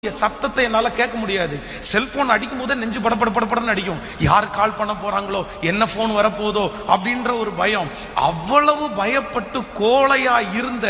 சத்தத்தை என்னால கேட்க முடியாது செல்போன் அடிக்கும் போதே நெஞ்சு பட பட பட படன்னு அடிக்கும் யார் கால் பண்ண போறாங்களோ என்ன போன் வரப்போதோ அப்படின்ற ஒரு பயம் அவ்வளவு பயப்பட்டு கோழையா இருந்த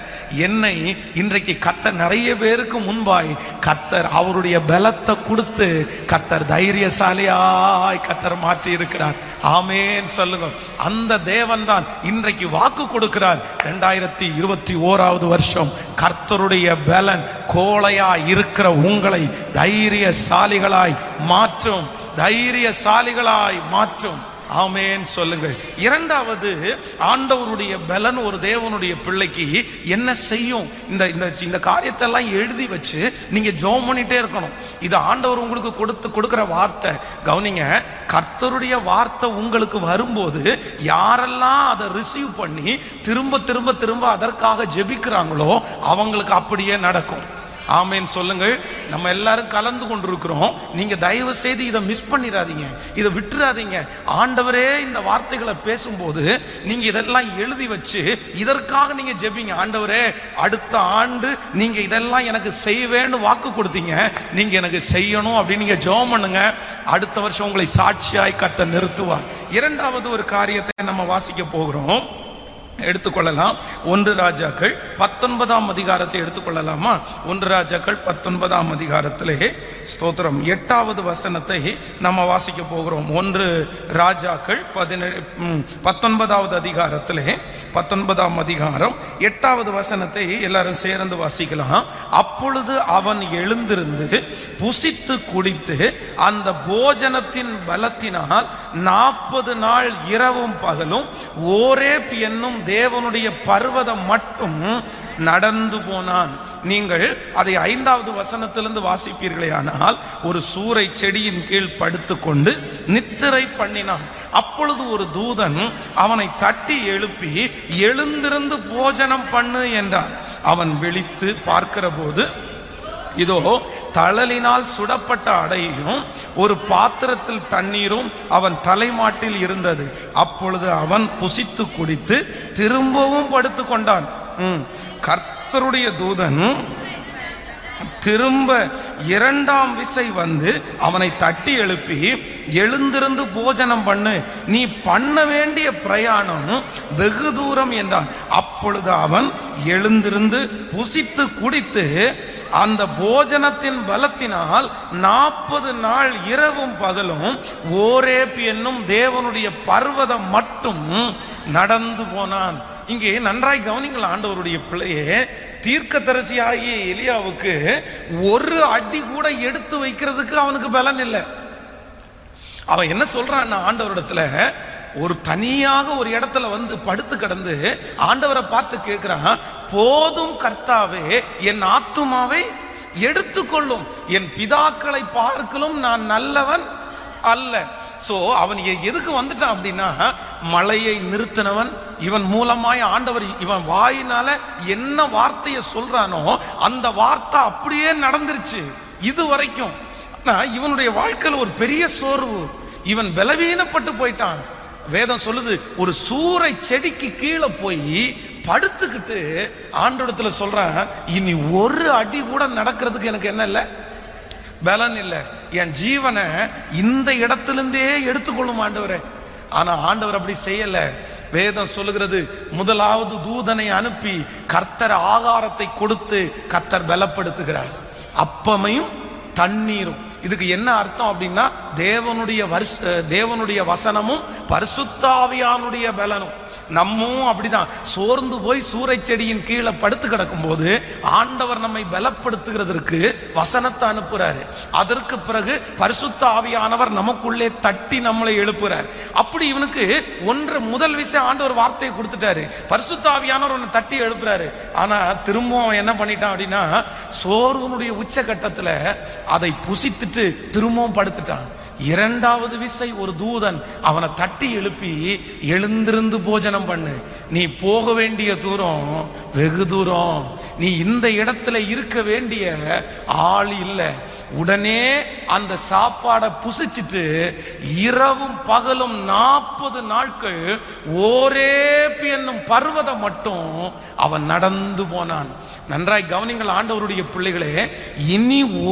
என்னை இன்றைக்கு கர்த்தர் நிறைய பேருக்கு முன்பாய் கர்த்தர் அவருடைய பலத்தை கொடுத்து கர்த்தர் தைரியசாலியாய் கர்த்தர் மாற்றி இருக்கிறார் ஆமேன் சொல்லுங்க அந்த தேவன் தான் இன்றைக்கு வாக்கு கொடுக்கிறார் ரெண்டாயிரத்தி இருபத்தி ஓராவது வருஷம் கர்த்தருடைய பலன் கோழையா இருக்கிற உங்களை தைரியசாலிகளாய் மாற்றும் தைரியசாலிகளாய் மாற்றும் ஆமேன் சொல்லுங்கள் இரண்டாவது ஆண்டவருடைய பலன் ஒரு தேவனுடைய பிள்ளைக்கு என்ன செய்யும் இந்த இந்த இந்த காரியத்தை எல்லாம் எழுதி வச்சு நீங்க ஜோம் பண்ணிட்டே இருக்கணும் இது ஆண்டவர் உங்களுக்கு கொடுத்து கொடுக்கிற வார்த்தை கவனிங்க கர்த்தருடைய வார்த்தை உங்களுக்கு வரும்போது யாரெல்லாம் அதை ரிசீவ் பண்ணி திரும்ப திரும்ப திரும்ப அதற்காக ஜெபிக்கிறாங்களோ அவங்களுக்கு அப்படியே நடக்கும் ஆமேன் சொல்லுங்கள் நம்ம எல்லாரும் கலந்து கொண்டிருக்கிறோம் நீங்க தயவு செய்து இதை மிஸ் பண்ணிடாதீங்க இதை விட்டுறாதீங்க ஆண்டவரே இந்த வார்த்தைகளை பேசும்போது நீங்க இதெல்லாம் எழுதி வச்சு இதற்காக நீங்க ஜெபிங்க ஆண்டவரே அடுத்த ஆண்டு நீங்க இதெல்லாம் எனக்கு செய்வேன்னு வாக்கு கொடுத்தீங்க நீங்க எனக்கு செய்யணும் அப்படின்னு நீங்க ஜெபம் பண்ணுங்க அடுத்த வருஷம் உங்களை சாட்சியாய் கத்த நிறுத்துவார் இரண்டாவது ஒரு காரியத்தை நம்ம வாசிக்க போகிறோம் எடுத்துக்கொள்ளலாம் ஒன்று ராஜாக்கள் பத்தொன்பதாம் அதிகாரத்தை எடுத்துக்கொள்ளலாமா ஒன்று ராஜாக்கள் பத்தொன்பதாம் அதிகாரத்திலே ஸ்தோத்திரம் எட்டாவது வசனத்தை நம்ம வாசிக்க போகிறோம் ஒன்று ராஜாக்கள் பதினேழு ம், பத்தொன்பதாவது அதிகாரத்திலே பத்தொன்பதாம் அதிகாரம் எட்டாவது வசனத்தை எல்லாரும் சேர்ந்து வாசிக்கலாம் அப்பொழுது அவன் எழுந்திருந்து புசித்து குடித்து அந்த போஜனத்தின் பலத்தினால் நாற்பது நாள் இரவும் பகலும் ஓரேப் என்னும் தேவனுடைய பர்வதம் மட்டும் நடந்து போனான் நீங்கள் அதை ஐந்தாவது வசனத்திலிருந்து வாசிப்பீர்களே ஆனால் ஒரு சூறை செடியின் கீழ் படுத்துக்கொண்டு நித்திரை பண்ணினான் அப்பொழுது ஒரு தூதன் அவனை தட்டி எழுப்பி எழுந்திருந்து போஜனம் பண்ணு என்றான் அவன் விழித்து பார்க்கிற போது இதோ தழலினால் சுடப்பட்ட அடையும் ஒரு பாத்திரத்தில் தண்ணீரும் அவன் தலைமாட்டில் இருந்தது அப்பொழுது அவன் புசித்து குடித்து திரும்பவும் படுத்து கொண்டான் ம். கர்த்தருடைய தூதன் திரும்ப இரண்டாம் விசை வந்து அவனை தட்டி எழுப்பி எழுந்திருந்து போஜனம் பண்ணு நீ பண்ண வேண்டிய பிரயாணம் வெகு தூரம் என்றான் அப்பொழுது அவன் எழுந்திருந்து புசித்து குடித்து அந்த போஜனத்தின் பலத்தினால் நாற்பது நாள் இரவும் பகலும் ஓரேப் என்னும் தேவனுடைய பர்வதம் மட்டும் நடந்து போனான் இங்கே நன்றாய் கவனிங்கள் ஆண்டவருடைய பிள்ளையே தீர்க்கதரிசியாகிய எலியாவுக்கு ஒரு அடி கூட எடுத்து வைக்கிறதுக்கு அவனுக்கு பலன் இல்லை அவன் என்ன சொல்றான் ஆண்டவரிடத்துல ஒரு தனியாக ஒரு இடத்துல வந்து படுத்து கிடந்து ஆண்டவரை பார்த்து கேட்கிறான் போதும் கர்த்தாவே என் ஆத்துமாவை எடுத்துக்கொள்ளும் என் பிதாக்களை பார்க்கலும் நான் நல்லவன் அல்ல சோ அவன் எ- எதுக்கு வந்துட்டான் அப்படின்னா மழையை நிறுத்தினவன் இவன் மூலமாய் ஆண்டவர் இவன் வாயினால என்ன வார்த்தையை சொல்றானோ அந்த வார்த்தை அப்படியே நடந்துருச்சு இது வரைக்கும் ஆனா இவனுடைய வாழ்க்கையில் ஒரு பெரிய சோர்வு இவன் பலவீனப்பட்டு போயிட்டான் வேதம் சொல்லுது ஒரு சூறை செடிக்கு கீழே போய் படுத்துக்கிட்டு ஆண்டோடத்துல சொல்றான் இனி ஒரு அடி கூட நடக்கிறதுக்கு எனக்கு என்ன இல்லை பலன் இல்லை என் ஜீவனை இந்த இடத்திலிருந்தே எடுத்துக்கொள்ளும் ஆண்டவரே ஆனா ஆண்டவர் அப்படி செய்யல வேதம் சொல்லுகிறது முதலாவது தூதனை அனுப்பி கர்த்தர் ஆகாரத்தை கொடுத்து கர்த்தர் பலப்படுத்துகிறார் அப்பமையும் தண்ணீரும் இதுக்கு என்ன அர்த்தம் அப்படின்னா தேவனுடைய வருஷ தேவனுடைய வசனமும் பரிசுத்தாவியானுடைய பலனும் நம்மும் அப்படிதான் சோர்ந்து போய் சூறை செடியின் கீழே படுத்து கிடக்கும் போது ஆண்டவர் நம்மை பலப்படுத்துகிறதற்கு வசனத்தை அனுப்புறாரு அதற்கு பிறகு பரிசுத்த ஆவியானவர் நமக்குள்ளே தட்டி நம்மளை எழுப்புறார் அப்படி இவனுக்கு ஒன்று முதல் விஷயம் ஆண்டவர் வார்த்தையை கொடுத்துட்டாரு பரிசுத்த ஆவியானவர் உன்னை தட்டி எழுப்புறாரு ஆனா திரும்பவும் அவன் என்ன பண்ணிட்டான் அப்படின்னா சோர்வனுடைய உச்சகட்டத்துல அதை புசித்துட்டு திரும்பவும் படுத்துட்டான் இரண்டாவது விசை ஒரு தூதன் அவனை தட்டி எழுப்பி எழுந்திருந்து போஜனம் பண்ணு நீ போக வேண்டிய தூரம் வெகு தூரம் நீ இந்த இடத்துல இருக்க வேண்டிய ஆள் இல்லை உடனே அந்த சாப்பாடை புசிச்சிட்டு இரவும் பகலும் நாற்பது நாள் நாட்கள் ஓரேப் என்னும் பர்வதம் மட்டும் அவன் நடந்து போனான் நன்றாய் கவனிங்கள் ஆண்டவருடைய பிள்ளைகளே இனி